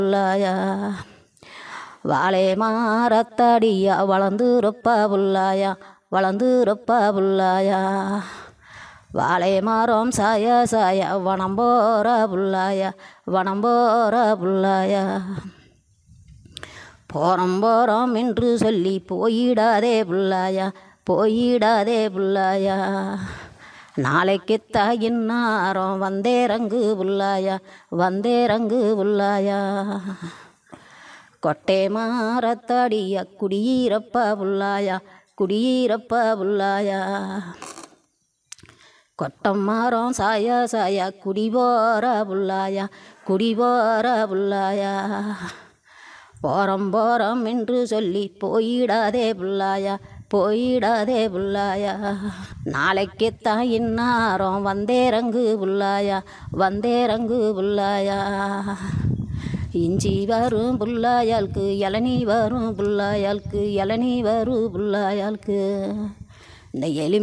புள்ளாயா வாழை மாறத்தடியா வளர்ந்துருப்பா புள்ளாயா வளர்ந்துருப்பா புள்ளாயா வாழை மரம் சாய சாய வனம் போற புள்ளாயா வனம் போற புள்ளாயா போகிறோம் போகிறோம் என்று சொல்லி போயிடாதே புள்ளாயா போயிடாதே புள்ளாயா நாளைக்கு தாயின்னாரம் வந்தேரங்கு புள்ளாயா வந்தேரங்கு புள்ளாயா கொட்டை மாறத்தடிய குடியிருப்பா புள்ளாயா குடியிருப்பா புள்ளாயா கொட்டம் மாறம் சாய சாய குடி போற புள்ளாயா குடி போற புள்ளாயா போகிறோம் போகிறோம் என்று சொல்லி போயிடாதே புள்ளாயா போயிடாதே புள்ளாயா நாளைக்கு தான் இன்னாரம் வந்தேரங்கு புள்ளாயா வந்தேரங்கு புள்ளாயா இஞ்சி வரும் புள்ளாயாளுக்கு இளநீ வரும் புள்ளாயாளுக்கு இளநீ வரும் புள்ளாயாளுக்கு இந்த எலி